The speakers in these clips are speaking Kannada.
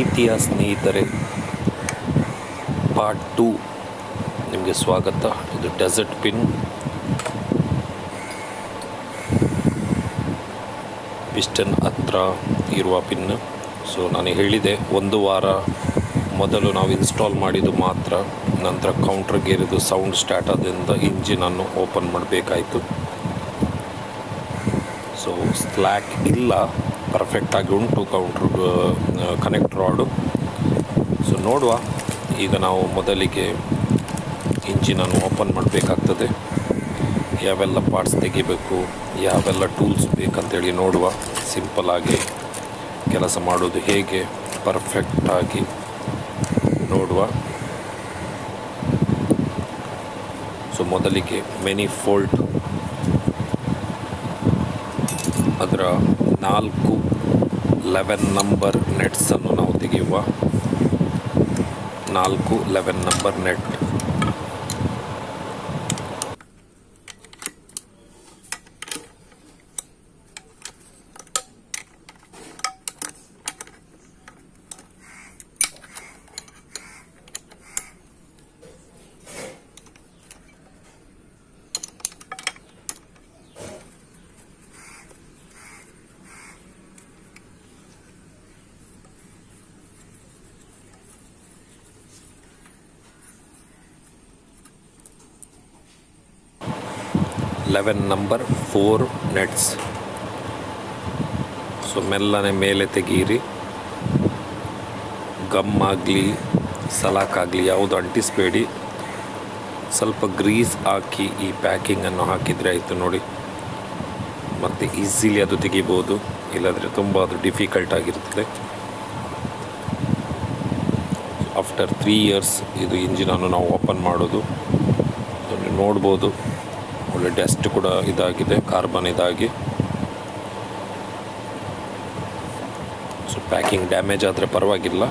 ಪ್ರೀತಿಯ ಸ್ನೇಹಿತರೆ ಪಾರ್ಟ್ ಟೂ ನಿಮಗೆ ಸ್ವಾಗತ ಇದು ಡೆಸರ್ಟ್ ಪಿನ್ ಪಿಸ್ಟನ್ ಹತ್ರ ಇರುವ ಪಿನ್ ಸೊ ನಾನು ಹೇಳಿದೆ ಒಂದು ವಾರ ಮೊದಲು ನಾವು ಇನ್ಸ್ಟಾಲ್ ಮಾಡಿದ್ದು ಮಾತ್ರ ನಂತರ ಕೌಂಟ್ರ್ ಗೇರಿದು ಸೌಂಡ್ ಸ್ಟಾರ್ಟ್ ಆದ್ರಿಂದ ಇಂಜಿನನ್ನು ಓಪನ್ ಮಾಡಬೇಕಾಯಿತು ಸೊ ಸ್ಲ್ಯಾಕ್ ಇಲ್ಲ ಪರ್ಫೆಕ್ಟಾಗಿ ಉಂಟು ಕೌಂಟ್ರ್ ಕನೆಕ್ಟ್ ರಾಡು ಸೊ ನೋಡುವ ಈಗ ನಾವು ಮೊದಲಿಗೆ ಇಂಜಿನನ್ನು ಓಪನ್ ಮಾಡಬೇಕಾಗ್ತದೆ ಯಾವೆಲ್ಲ ಪಾರ್ಟ್ಸ್ ತೆಗಿಬೇಕು ಯಾವೆಲ್ಲ ಟೂಲ್ಸ್ ಬೇಕಂತೇಳಿ ನೋಡುವ ಸಿಂಪಲಾಗಿ ಕೆಲಸ ಮಾಡೋದು ಹೇಗೆ ಪರ್ಫೆಕ್ಟಾಗಿ ನೋಡುವ ಸೊ ಮೊದಲಿಗೆ ಮೆನಿ ಫೋಲ್ಟ್ ಅದರ ನಾಲ್ಕು ಲೆವೆನ್ ನಂಬರ್ ನೆಟ್ಸನ್ನು ನಾವು ತೆಗೆಯುವ ನಾಲ್ಕು eleven number net eleven number four nets so ಮೆಲ್ಲನೆ ಮೇಲೆ ತೆಗೀರಿ ಗಮ್ ಆಗಲಿ ಸಲಾಕಾಗಲಿ ಯಾವುದು ಅಂಟಿಸಬೇಡಿ ಸ್ವಲ್ಪ ಗ್ರೀಸ್ ಹಾಕಿ ಈ ಪ್ಯಾಕಿಂಗನ್ನು ಹಾಕಿದರೆ ಆಯಿತು ನೋಡಿ ಮತ್ತು ಈಸಿಲಿ ಅದು ತೆಗಿಬೋದು ಇಲ್ಲಾಂದರೆ ತುಂಬ ಅದು ಡಿಫಿಕಲ್ಟ್ ಆಗಿರ್ತದೆ ಆಫ್ಟರ್ ತ್ರೀ ಇಯರ್ಸ್ ಇದು ಇಂಜಿನನ್ನು ನಾವು ಓಪನ್ ಮಾಡೋದು ಸೊ ನೀವು ನೋಡ್ಬೋದು ಒಳ್ಳೆ ಡಸ್ಟ್ ಕೂಡ ಇದಾಗಿದೆ ಕಾರ್ಬನ್ ಇದಾಗಿ ಸೊ ಪ್ಯಾಕಿಂಗ್ ಡ್ಯಾಮೇಜ್ ಆದರೆ ಪರವಾಗಿಲ್ಲ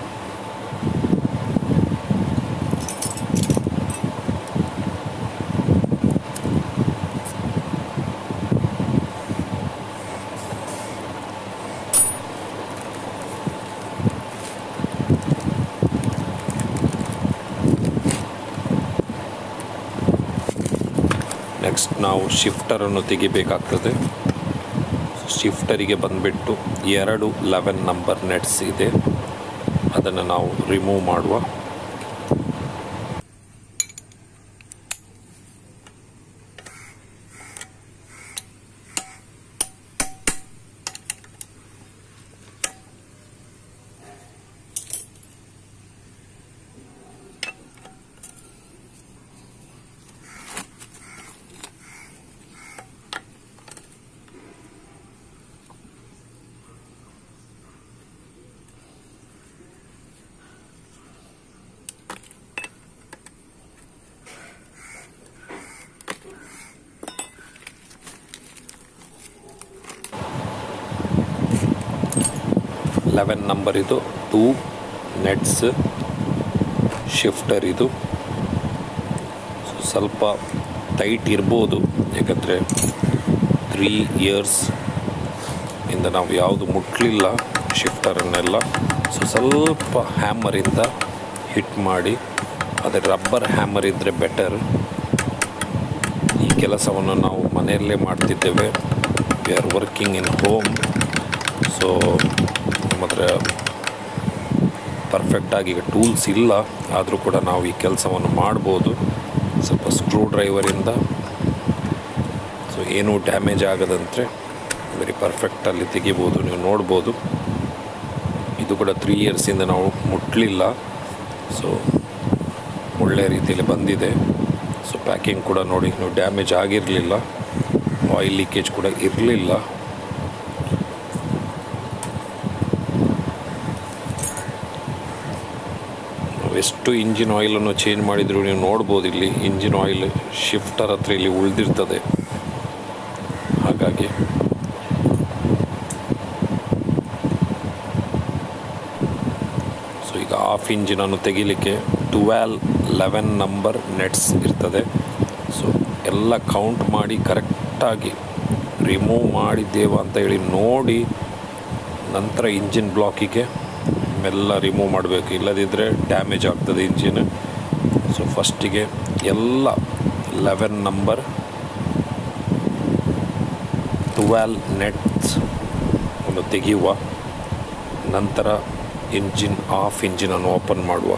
ನೆಕ್ಸ್ಟ್ ನಾವು ಶಿಫ್ಟರನ್ನು ತೆಗಿಬೇಕಾಗ್ತದೆ ಶಿಫ್ಟರಿಗೆ ಬಂದುಬಿಟ್ಟು ಎರಡು ಲೆವೆನ್ ನಂಬರ್ ನೆಟ್ಸ್ ಇದೆ ಅದನ್ನು ನಾವು ರಿಮೂವ್ ಮಾಡುವ ಲೆವೆನ್ ನಂಬರ್ ಇದು ಟೂ ನೆಟ್ಸ್ ಶಿಫ್ಟರ್ ಇದು ಸೊ ಸ್ವಲ್ಪ ಟೈಟ್ ಇರ್ಬೋದು ಯಾಕಂದರೆ ತ್ರೀ ಇಯರ್ಸ್ ಇಂದ ನಾವು ಯಾವುದು ಮುಟ್ಲಿಲ್ಲ ಶಿಫ್ಟರನ್ನೆಲ್ಲ ಸೊ ಸ್ವಲ್ಪ ಹ್ಯಾಮರಿಂದ ಹಿಟ್ ಮಾಡಿ ಅದೇ ರಬ್ಬರ್ ಹ್ಯಾಮರ್ ಇದ್ದರೆ ಬೆಟರ್ ಈ ಕೆಲಸವನ್ನು ನಾವು ಮನೆಯಲ್ಲೇ ಮಾಡ್ತಿದ್ದೇವೆ we are working in home so ನಮ್ಮ ಹತ್ರ ಪರ್ಫೆಕ್ಟಾಗಿ ಈಗ ಟೂಲ್ಸ್ ಇಲ್ಲ ಆದರೂ ಕೂಡ ನಾವು ಈ ಕೆಲಸವನ್ನು ಮಾಡ್ಬೋದು ಸ್ವಲ್ಪ ಸ್ಕ್ರೂ ಡ್ರೈವರಿಂದ ಸೊ ಏನೂ ಡ್ಯಾಮೇಜ್ ಆಗದಂತೆ ವೆರಿ ಪರ್ಫೆಕ್ಟಲ್ಲಿ ತೆಗಿಬೋದು ನೀವು ನೋಡ್ಬೋದು ಇದು ಕೂಡ ತ್ರೀ ಇಯರ್ಸಿಂದ ನಾವು ಮುಟ್ಟಲಿಲ್ಲ ಸೊ ಒಳ್ಳೆಯ ರೀತಿಯಲ್ಲಿ ಬಂದಿದೆ ಸೊ ಪ್ಯಾಕಿಂಗ್ ಕೂಡ ನೋಡಿ ನೀವು ಡ್ಯಾಮೇಜ್ ಆಗಿರಲಿಲ್ಲ ಆಯಿಲ್ ಲೀಕೇಜ್ ಕೂಡ ಇರಲಿಲ್ಲ ಎಷ್ಟು ಇಂಜಿನ್ ಆಯಿಲನ್ನು ಚೇಂಜ್ ಮಾಡಿದರೂ ನೀವು ನೋಡ್ಬೋದು ಇಲ್ಲಿ ಇಂಜಿನ್ ಆಯಿಲ್ ಶಿಫ್ಟರ್ ಹತ್ರ ಇಲ್ಲಿ ಉಳಿದಿರ್ತದೆ ಹಾಗಾಗಿ ಸೊ ಈಗ ಆಫ್ ಇಂಜಿನನ್ನು ತೆಗಿಲಿಕ್ಕೆ ಟ್ವೆಲ್ ಲೆವೆನ್ ನಂಬರ್ ನೆಟ್ಸ್ ಇರ್ತದೆ ಸೊ ಎಲ್ಲ ಕೌಂಟ್ ಮಾಡಿ ಕರೆಕ್ಟಾಗಿ ರಿಮೂವ್ ಮಾಡಿದ್ದೇವೆ ಅಂತ ಹೇಳಿ ನೋಡಿ ನಂತರ ಇಂಜಿನ್ ಬ್ಲಾಕಿಗೆ ಮೆಲ್ಲ ರಿಮೂವ್ ಮಾಡಬೇಕು ಇಲ್ಲದಿದ್ದರೆ ಡ್ಯಾಮೇಜ್ ಆಗ್ತದೆ ಇಂಜಿನ್ ಸೊ ಫಸ್ಟಿಗೆ ಎಲ್ಲ ಲೆವೆನ್ ನಂಬರ್ ಟ್ವೆಲ್ ನೆಟ್ಸ್ ಒಂದು ತೆಗೆಯುವ ನಂತರ ಇಂಜಿನ್ ಆಫ್ ಇಂಜಿನನ್ನು ಓಪನ್ ಮಾಡುವ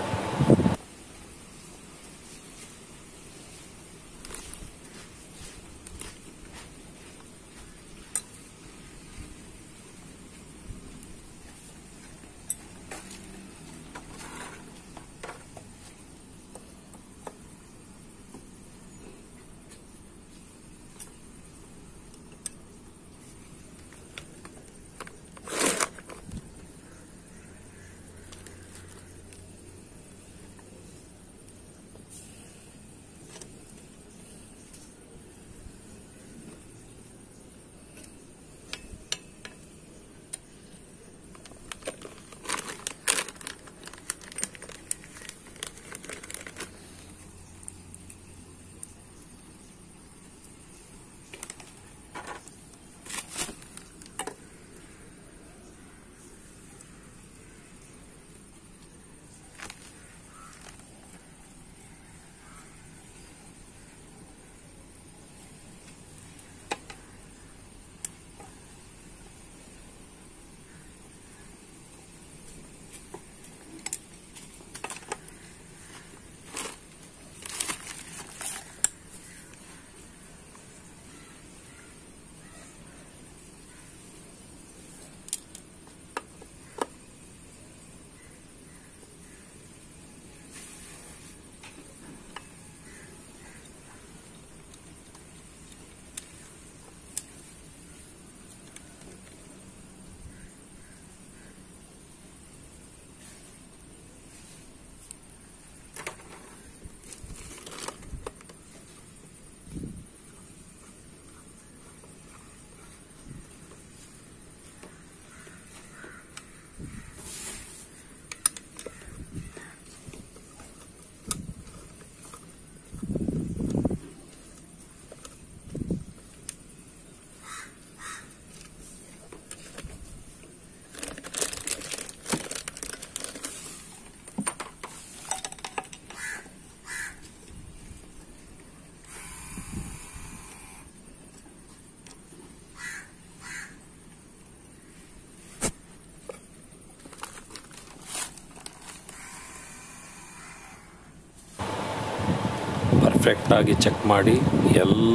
ಪರ್ಫೆಕ್ಟಾಗಿ ಚೆಕ್ ಮಾಡಿ ಎಲ್ಲ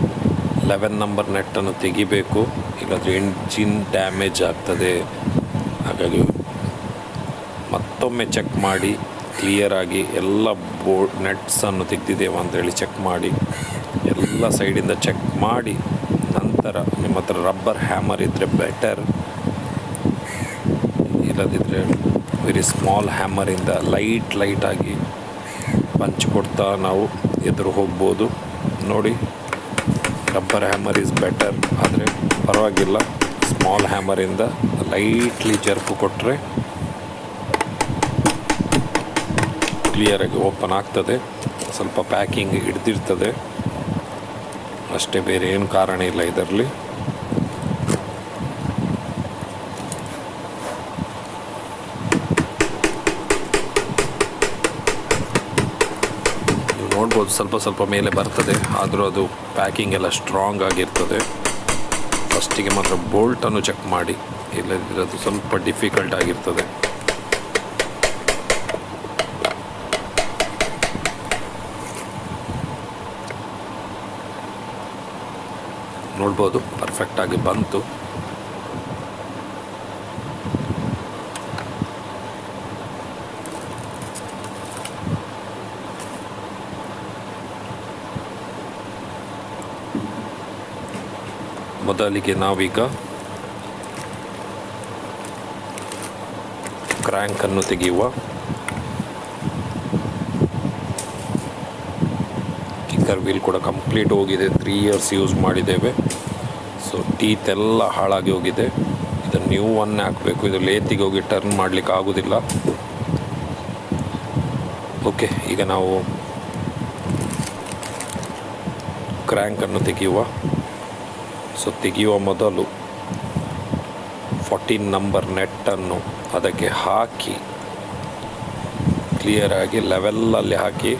ಲೆವೆನ್ ನಂಬರ್ ನೆಟ್ಟನ್ನು ತೆಗಿಬೇಕು ಇಲ್ಲಾಂದರೆ ಎಂಜಿನ್ ಡ್ಯಾಮೇಜ್ ಆಗ್ತದೆ ಹಾಗಾಗಿ ಮತ್ತೊಮ್ಮೆ ಚೆಕ್ ಮಾಡಿ ಕ್ಲಿಯರಾಗಿ ಎಲ್ಲ ಬೋರ್ಡ್ ನೆಟ್ಸನ್ನು ತೆಗೆದಿದ್ದೇವೆ ಅಂತೇಳಿ ಚೆಕ್ ಮಾಡಿ ಎಲ್ಲ ಸೈಡಿಂದ ಚೆಕ್ ಮಾಡಿ ನಂತರ ನಿಮ್ಮ ಹತ್ರ ರಬ್ಬರ್ ಹ್ಯಾಮರ್ ಇದ್ದರೆ ಬೆಟರ್ ಇಲ್ಲದಿದ್ದರೆ ವೆರಿ ಸ್ಮಾಲ್ ಹ್ಯಾಮರಿಂದ ಲೈಟ್ ಲೈಟಾಗಿ ಪಂಚ್ ಕೊಡ್ತಾ ನಾವು ಎದುರು ಹೋಗ್ಬೋದು ನೋಡಿ ರಬ್ಬರ್ ಹ್ಯಾಮರ್ ಈಸ್ ಬೆಟರ್ ಆದರೆ ಪರವಾಗಿಲ್ಲ ಸ್ಮಾಲ್ ಹ್ಯಾಮರಿಂದ ಲೈಟ್ಲಿ ಜರ್ಕು ಕೊಟ್ಟರೆ ಕ್ಲಿಯರಾಗಿ ಓಪನ್ ಆಗ್ತದೆ ಸ್ವಲ್ಪ ಪ್ಯಾಕಿಂಗ್ ಹಿಡ್ದಿರ್ತದೆ ಅಷ್ಟೇ ಬೇರೆ ಏನು ಕಾರಣ ಇಲ್ಲ ಇದರಲ್ಲಿ ನೀವು ನೋಡ್ಬೋದು ಸ್ವಲ್ಪ ಸ್ವಲ್ಪ ಮೇಲೆ ಬರ್ತದೆ ಆದರೂ ಅದು ಪ್ಯಾಕಿಂಗ್ ಎಲ್ಲ ಸ್ಟ್ರಾಂಗ್ ಆಗಿರ್ತದೆ ಫಸ್ಟಿಗೆ ಮಾತ್ರ ಬೋಲ್ಟನ್ನು ಚೆಕ್ ಮಾಡಿ ಇಲ್ಲದಿದ್ದರೆ ಅದು ಸ್ವಲ್ಪ ಡಿಫಿಕಲ್ಟ್ ಆಗಿರ್ತದೆ ನೋಡ್ಬೋದು ಪರ್ಫೆಕ್ಟಾಗಿ ಬಂತು ಮೊದಲಿಗೆ ನಾವೀಗ ಕ್ರ್ಯಾಂಕನ್ನು ತೆಗೆಯುವ ಕಿಕ್ಕರ್ ವೀಲ್ ಕೂಡ ಕಂಪ್ಲೀಟ್ ಹೋಗಿದೆ ತ್ರೀ ಇಯರ್ಸ್ ಯೂಸ್ ಮಾಡಿದ್ದೇವೆ ಸೊ ಟೀತ್ ಎಲ್ಲ ಹಾಳಾಗಿ ಹೋಗಿದೆ ಇದನ್ನು ನ್ಯೂ ಒನ್ನೇ ಹಾಕಬೇಕು ಇದು ಲೇತಿಗೆ ಹೋಗಿ ಟರ್ನ್ ಮಾಡಲಿಕ್ಕೆ ಆಗೋದಿಲ್ಲ ಓಕೆ ಈಗ ನಾವು ಕ್ರ್ಯಾಂಕನ್ನು ತೆಗೆಯುವ ಸೊ ತೆಗೆಯುವ ಮೊದಲು ಫಾರ್ಟೀನ್ ನಂಬರ್ ನೆಟ್ಟನ್ನು ಅದಕ್ಕೆ ಹಾಕಿ ಕ್ಲಿಯರಾಗಿ ಲೆವೆಲ್ಲಲ್ಲಿ ಹಾಕಿ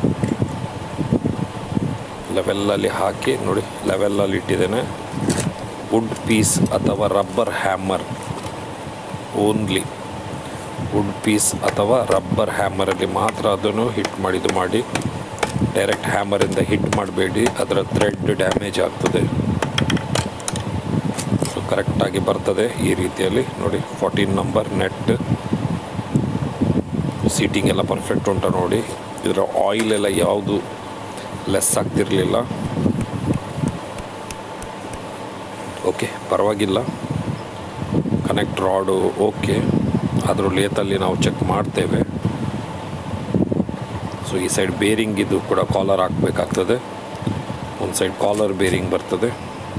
ಲೆವೆಲ್ಲಲ್ಲಿ ಹಾಕಿ ನೋಡಿ ಲೆವೆಲ್ಲಲ್ಲಿ ಇಟ್ಟಿದ್ದೇನೆ ವುಡ್ ಪೀಸ್ ಅಥವಾ rubber hammer only wood piece ಅಥವಾ ರಬ್ಬರ್ ಹ್ಯಾಮರಲ್ಲಿ ಮಾತ್ರ ಅದನ್ನು ಹಿಟ್ ಮಾಡಿದ್ದು ಮಾಡಿ ಡೈರೆಕ್ಟ್ ಹ್ಯಾಮರಿಂದ ಹಿಟ್ ಮಾಡಬೇಡಿ ಅದರ ಥ್ರೆಡ್ ಡ್ಯಾಮೇಜ್ ಆಗ್ತದೆ ಸೊ ಕರೆಕ್ಟಾಗಿ ಬರ್ತದೆ ಈ ರೀತಿಯಲ್ಲಿ ನೋಡಿ ಫೋರ್ಟೀನ್ ನಂಬರ್ ನೆಟ್ ಸೀಟಿಂಗ್ ಎಲ್ಲ ಪರ್ಫೆಕ್ಟ್ ಉಂಟ ನೋಡಿ ಇದರ ಆಯಿಲ್ ಎಲ್ಲ ಯಾವುದು ಲೆಸ್ ಆಗ್ತಿರಲಿಲ್ಲ ಓಕೆ ಪರವಾಗಿಲ್ಲ ಕನೆಕ್ಟ್ ರಾಡು ಓಕೆ ಅದರ ಲೇತಲ್ಲಿ ನಾವು ಚೆಕ್ ಮಾಡ್ತೇವೆ ಸೊ ಈ ಸೈಡ್ ಬೇರಿಂಗ್ ಇದು ಕೂಡ ಕಾಲರ್ ಹಾಕಬೇಕಾಗ್ತದೆ ಒಂದು ಸೈಡ್ ಕಾಲರ್ ಬೇರಿಂಗ್ ಬರ್ತದೆ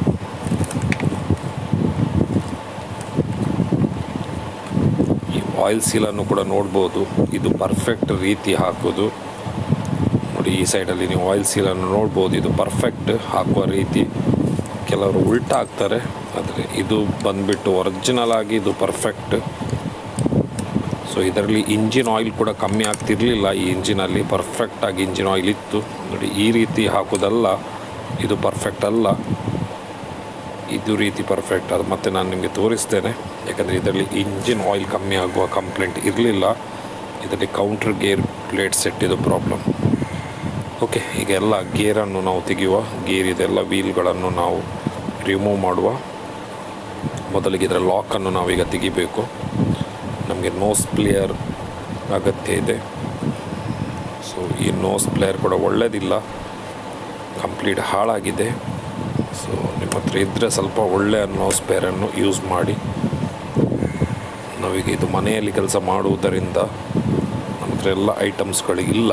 ಈ ಆಯಿಲ್ ಸೀಲನ್ನು ಕೂಡ ನೋಡ್ಬೋದು ಇದು ಪರ್ಫೆಕ್ಟ್ ರೀತಿ ಹಾಕೋದು ನೋಡಿ ಈ ಸೈಡಲ್ಲಿ ನೀವು ಆಯಿಲ್ ಸೀಲನ್ನು ನೋಡ್ಬೋದು ಇದು ಪರ್ಫೆಕ್ಟ್ ಹಾಕುವ ರೀತಿ ಕೆಲವರು ಉಲ್ಟಾ ಹಾಕ್ತಾರೆ ಆದರೆ ಇದು ಬಂದುಬಿಟ್ಟು ಒರಿಜಿನಲ್ ಆಗಿ ಇದು ಪರ್ಫೆಕ್ಟ್ ಸೊ ಇದರಲ್ಲಿ ಇಂಜಿನ್ ಆಯಿಲ್ ಕೂಡ ಕಮ್ಮಿ ಆಗ್ತಿರಲಿಲ್ಲ ಈ ಇಂಜಿನಲ್ಲಿ ಪರ್ಫೆಕ್ಟಾಗಿ ಇಂಜಿನ್ ಆಯಿಲ್ ಇತ್ತು ನೋಡಿ ಈ ರೀತಿ ಹಾಕೋದಲ್ಲ ಇದು ಪರ್ಫೆಕ್ಟ್ ಅಲ್ಲ ಇದು ರೀತಿ ಪರ್ಫೆಕ್ಟ್ ಅದು ಮತ್ತೆ ನಾನು ನಿಮಗೆ ತೋರಿಸ್ತೇನೆ ಯಾಕಂದರೆ ಇದರಲ್ಲಿ ಇಂಜಿನ್ ಆಯಿಲ್ ಕಮ್ಮಿ ಆಗುವ ಕಂಪ್ಲೇಂಟ್ ಇರಲಿಲ್ಲ ಇದರಲ್ಲಿ ಕೌಂಟ್ರ್ ಗೇರ್ ಪ್ಲೇಟ್ ಸೆಟ್ ಇದು ಪ್ರಾಬ್ಲಮ್ ಓಕೆ ಈಗ ಎಲ್ಲ ಗೇರನ್ನು ನಾವು ತೆಗೆಯುವ ಗೇರ್ ಇದೆಲ್ಲ ವೀಲ್ಗಳನ್ನು ನಾವು ರಿಮೂವ್ ಮಾಡುವ ಮೊದಲಿಗೆ ಇದರ ಲಾಕನ್ನು ನಾವೀಗ ತೆಗಿಬೇಕು ನಮಗೆ ನೋಸ್ ಪ್ಲೇಯರ್ ಅಗತ್ಯ ಇದೆ ಸೊ ಈ ನೋಸ್ ಪ್ಲೇಯರ್ ಕೂಡ ಒಳ್ಳೆಯದಿಲ್ಲ ಕಂಪ್ಲೀಟ್ ಹಾಳಾಗಿದೆ ಸೊ ನಿಮ್ಮ ಹತ್ರ ಇದ್ದರೆ ಸ್ವಲ್ಪ ಒಳ್ಳೆಯ ನೋಸ್ ಪ್ಲೇಯರನ್ನು ಯೂಸ್ ಮಾಡಿ ನಾವೀಗ ಇದು ಮನೆಯಲ್ಲಿ ಕೆಲಸ ಮಾಡುವುದರಿಂದ ನಮ್ಮ ಹತ್ರ ಎಲ್ಲ ಐಟಮ್ಸ್ಗಳಿಲ್ಲ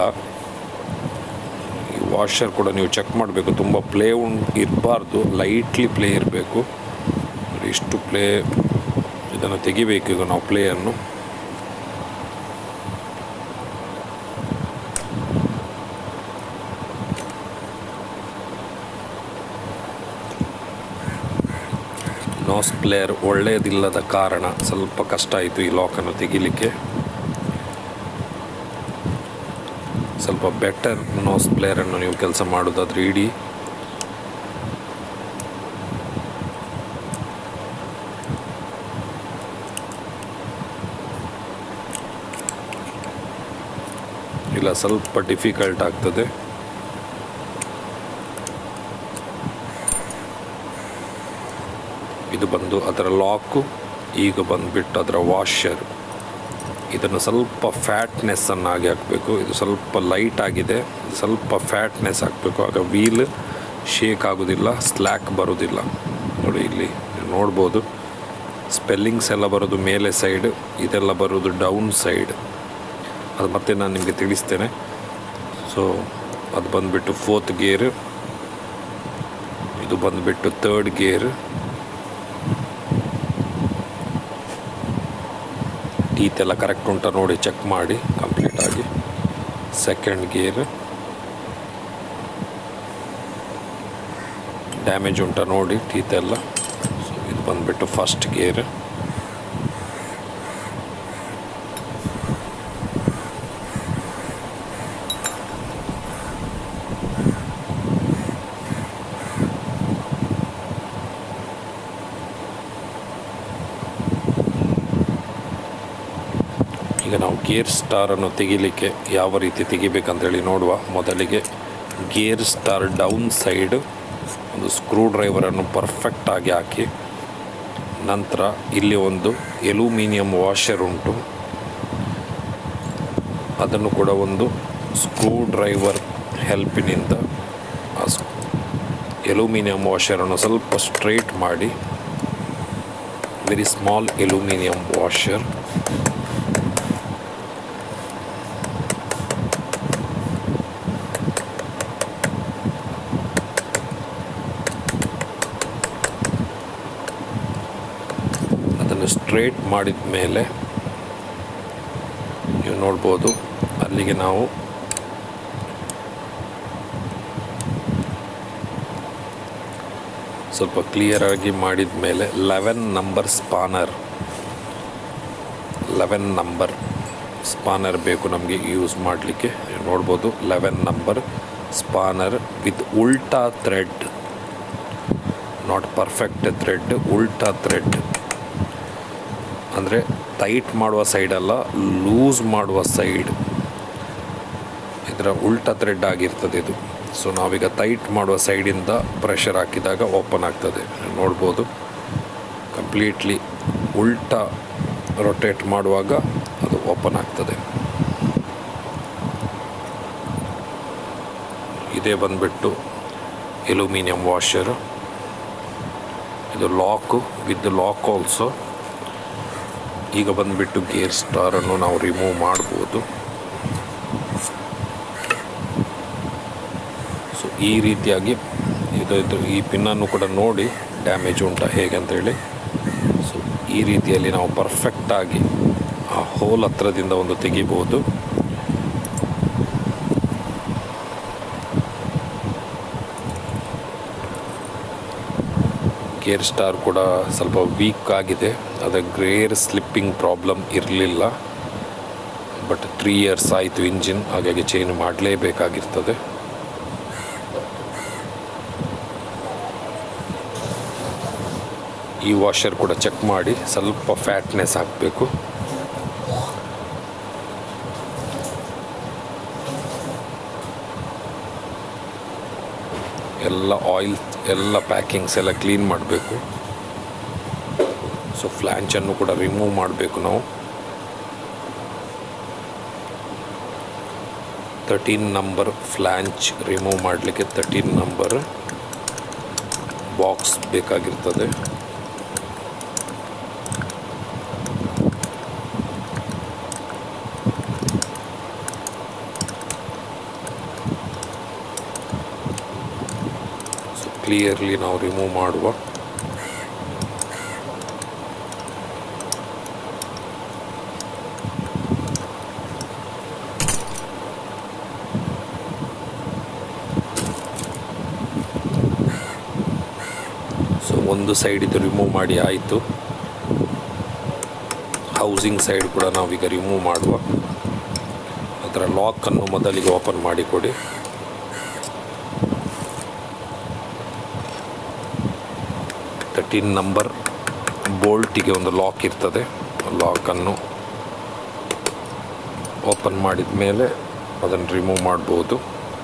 ಈ ವಾಷರ್ ಕೂಡ ನೀವು ಚೆಕ್ ಮಾಡಬೇಕು ತುಂಬ ಪ್ಲೇ ಉಂಟು ಇರಬಾರ್ದು ಲೈಟ್ಲಿ ಪ್ಲೇ ಇರಬೇಕು ಇಷ್ಟು ಪ್ಲೇ ಇದನ್ನು ತೆಗಿಬೇಕು ಈಗ ನಾವು ಪ್ಲೇಯನ್ನು ನೋಸ್ ಪ್ಲೇಯರ್ ಒಳ್ಳೆಯದಿಲ್ಲದ ಕಾರಣ ಸ್ವಲ್ಪ ಕಷ್ಟ ಆಯಿತು ಈ ಲಾಕನ್ನು ತೆಗಿಲಿಕ್ಕೆ ಸ್ವಲ್ಪ ಬೆಟರ್ ನೋಸ್ ಪ್ಲೇಯರನ್ನು ನೀವು ಕೆಲಸ ಮಾಡೋದಾದ್ರೆ ಇಡೀ ಇಲ್ಲ ಸ್ವಲ್ಪ ಡಿಫಿಕಲ್ಟ್ ಆಗ್ತದೆ ಇದು ಬಂದು ಅದರ ಲಾಕು ಈಗ ಬಂದುಬಿಟ್ಟು ಅದರ ವಾಷರ್ ಇದನ್ನು ಸ್ವಲ್ಪ ಫ್ಯಾಟ್ನೆಸ್ಸನ್ನಾಗಿ ಹಾಕಬೇಕು ಇದು ಸ್ವಲ್ಪ ಲೈಟ್ ಆಗಿದೆ ಇದು ಸ್ವಲ್ಪ ಫ್ಯಾಟ್ನೆಸ್ ಹಾಕಬೇಕು ಆಗ ವೀಲ್ ಶೇಕ್ ಆಗೋದಿಲ್ಲ ಸ್ಲ್ಯಾಕ್ ಬರೋದಿಲ್ಲ ನೋಡಿ ಇಲ್ಲಿ ನೀವು ನೋಡ್ಬೋದು ಸ್ಪೆಲ್ಲಿಂಗ್ಸ್ ಎಲ್ಲ ಬರೋದು ಮೇಲೆ ಸೈಡ್ ಇದೆಲ್ಲ ಬರೋದು ಡೌನ್ ಸೈಡ್ ಅದು ಮತ್ತೆ ನಾನು ನಿಮಗೆ ತಿಳಿಸ್ತೇನೆ ಸೊ ಅದು ಬಂದುಬಿಟ್ಟು ಫೋರ್ತ್ ಗೇರ್ ಇದು ಬಂದುಬಿಟ್ಟು ತರ್ಡ್ ಗೇರ್ ಟೀತ್ ಎಲ್ಲ ಕರೆಕ್ಟ್ ಉಂಟ ನೋಡಿ ಚೆಕ್ ಮಾಡಿ ಕಂಪ್ಲೀಟಾಗಿ ಸೆಕೆಂಡ್ ಗೇರ್ ಡ್ಯಾಮೇಜ್ ಉಂಟ ನೋಡಿ ಟೀತ್ ಎಲ್ಲ ಸೊ ಇದು ಬಂದುಬಿಟ್ಟು ಫಸ್ಟ್ ಗೇರ್ ಈಗ ನಾವು ಗೇರ್ ಸ್ಟಾರನ್ನು ತೆಗಿಲಿಕ್ಕೆ ಯಾವ ರೀತಿ ತೆಗಿಬೇಕಂತೇಳಿ ನೋಡುವ ಮೊದಲಿಗೆ ಗೇರ್ ಸ್ಟಾರ್ ಡೌನ್ ಸೈಡ್ ಒಂದು ಸ್ಕ್ರೂ ಡ್ರೈವರನ್ನು ಪರ್ಫೆಕ್ಟಾಗಿ ಹಾಕಿ ನಂತರ ಇಲ್ಲಿ ಒಂದು ಎಲ್ಯೂಮಿನಿಯಂ ವಾಷರ್ ಉಂಟು ಅದನ್ನು ಕೂಡ ಒಂದು ಸ್ಕ್ರೂ ಡ್ರೈವರ್ ಹೆಲ್ಪಿನಿಂದ ಆ ಎಲ್ಯೂಮಿನಿಯಂ ವಾಷರನ್ನು ಸ್ವಲ್ಪ ಸ್ಟ್ರೈಟ್ ಮಾಡಿ ವೆರಿ ಸ್ಮಾಲ್ ಎಲ್ಯೂಮಿನಿಯಂ ವಾಷರ್ ಅದನ್ನು ಸ್ಟ್ರೇಟ್ ಮಾಡಿದ ಮೇಲೆ ನೀವು ನೋಡ್ಬೋದು ಅಲ್ಲಿಗೆ ನಾವು ಸ್ವಲ್ಪ ಕ್ಲಿಯರಾಗಿ ಮಾಡಿದ ಮೇಲೆ eleven number spanner eleven number spanner ಬೇಕು ನಮಗೆ ಯೂಸ್ ಮಾಡಲಿಕ್ಕೆ ನೋಡ್ಬೋದು ಲೆವೆನ್ ನಂಬರ್ ಸ್ಪಾನರ್ ವಿತ್ ಉಲ್ಟಾ ಥ್ರೆಡ್ ನಾಟ್ ಪರ್ಫೆಕ್ಟ್ ಥ್ರೆಡ್ ಉಲ್ಟಾ ಥ್ರೆಡ್ ಅಂದರೆ ಟೈಟ್ ಮಾಡುವ ಸೈಡಲ್ಲ ಲೂಸ್ ಮಾಡುವ ಸೈಡ್ ಇದರ ಉಲ್ಟಾ ಥ್ರೆಡ್ ಆಗಿರ್ತದೆ ಇದು ಸೊ ನಾವೀಗ ಟೈಟ್ ಮಾಡುವ ಸೈಡಿಂದ ಪ್ರೆಷರ್ ಹಾಕಿದಾಗ ಓಪನ್ ಆಗ್ತದೆ ನೋಡ್ಬೋದು ಕಂಪ್ಲೀಟ್ಲಿ ಉಲ್ಟಾ ರೊಟೇಟ್ ಮಾಡುವಾಗ ಅದು ಓಪನ್ ಆಗ್ತದೆ ಇದೇ ಬಂದ್ಬಿಟ್ಟು ಎಲ್ಯೂಮಿನಿಯಂ ವಾಷರ್ ಇದು ಲಾಕು ವಿತ್ ಲಾಕ್ ಆಲ್ಸೋ ಈಗ ಬಂದುಬಿಟ್ಟು ಗೇರ್ ಸ್ಟಾರನ್ನು ನಾವು ರಿಮೂವ್ ಮಾಡ್ಬೋದು ಸೊ ಈ ರೀತಿಯಾಗಿ ಇದು ಇದು ಈ ಪಿನ್ನನ್ನು ಕೂಡ ನೋಡಿ ಡ್ಯಾಮೇಜ್ ಉಂಟಾ ಹೇಗೆ ಅಂತೇಳಿ ಸೊ ಈ ರೀತಿಯಲ್ಲಿ ನಾವು ಪರ್ಫೆಕ್ಟಾಗಿ ಆ ಹೋಲ್ ಹತ್ರದಿಂದ ಒಂದು ತೆಗಿಬೋದು ಗೇರ್ ಸ್ಟಾರ್ ಕೂಡ ಸ್ವಲ್ಪ ವೀಕ್ ಆಗಿದೆ ಅದರ ಗ್ರೇರ್ ಸ್ಲಿಪ್ಪಿಂಗ್ ಪ್ರಾಬ್ಲಮ್ ಇರಲಿಲ್ಲ ಬಟ್ ತ್ರೀ ಇಯರ್ಸ್ ಆಯಿತು ಇಂಜಿನ್ ಹಾಗಾಗಿ ಚೇಂಜ್ ಮಾಡಲೇಬೇಕಾಗಿರ್ತದೆ ಈ ವಾಷರ್ ಕೂಡ ಚೆಕ್ ಮಾಡಿ ಸ್ವಲ್ಪ ಫ್ಯಾಟ್ನೆಸ್ ಹಾಕಬೇಕು ಎಲ್ಲ ಆಯಿಲ್ ಎಲ್ಲ ಪ್ಯಾಕಿಂಗ್ಸ್ ಎಲ್ಲ ಕ್ಲೀನ್ ಮಾಡಬೇಕು ಸೊ ಫ್ಲ್ಯಾಂಚನ್ನು ಕೂಡ ರಿಮೂವ್ ಮಾಡಬೇಕು ನಾವು ತರ್ಟೀನ್ ನಂಬರ್ ಫ್ಲ್ಯಾಂಚ್ ರಿಮೂವ್ ಮಾಡಲಿಕ್ಕೆ ತರ್ಟೀನ್ ನಂಬರ್ ಬಾಕ್ಸ್ ಬೇಕಾಗಿರ್ತದೆ ಸೊ ಕ್ಲಿಯರ್ಲಿ ನಾವು ರಿಮೂವ್ ಮಾಡುವ ಸೊ ಒಂದು ಸೈಡ್ ಇದು ರಿಮೂವ್ ಮಾಡಿ ಆಯಿತು ಹೌಸಿಂಗ್ ಸೈಡ್ ಕೂಡ ನಾವೀಗ ರಿಮೂವ್ ಮಾಡುವ ಅದರ ಲಾಕನ್ನು ಮೊದಲಿಗೆ ಓಪನ್ ಮಾಡಿಕೊಡಿ ತರ್ಟೀನ್ ನಂಬರ್ ಬೋಲ್ಟಿಗೆ ಒಂದು ಲಾಕ್ ಇರ್ತದೆ ಲಾಕನ್ನು ಓಪನ್ ಮಾಡಿದ ಮೇಲೆ ಅದನ್ನು ರಿಮೂವ್ ಮಾಡ್ಬೋದು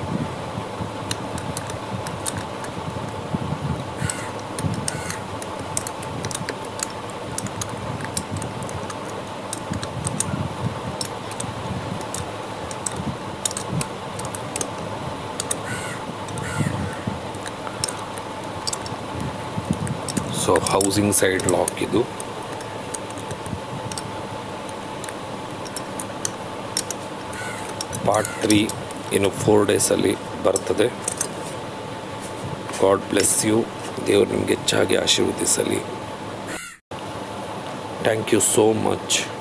ಸೊ ಹೌಸಿಂಗ್ ಸೈಡ್ ಲಾಕ್ ಇದು ಪಾರ್ಟ್ ತ್ರೀ ಇನ್ನು ಫೋರ್ ಡೇಸಲ್ಲಿ ಬರ್ತದೆ ಗಾಡ್ ಬ್ಲೆಸ್ ಯು ದೇವರು ನಿಮಗೆ ಹೆಚ್ಚಾಗಿ ಆಶೀರ್ವದಿಸಲಿ ಥ್ಯಾಂಕ್ ಯು ಸೋ ಮಚ್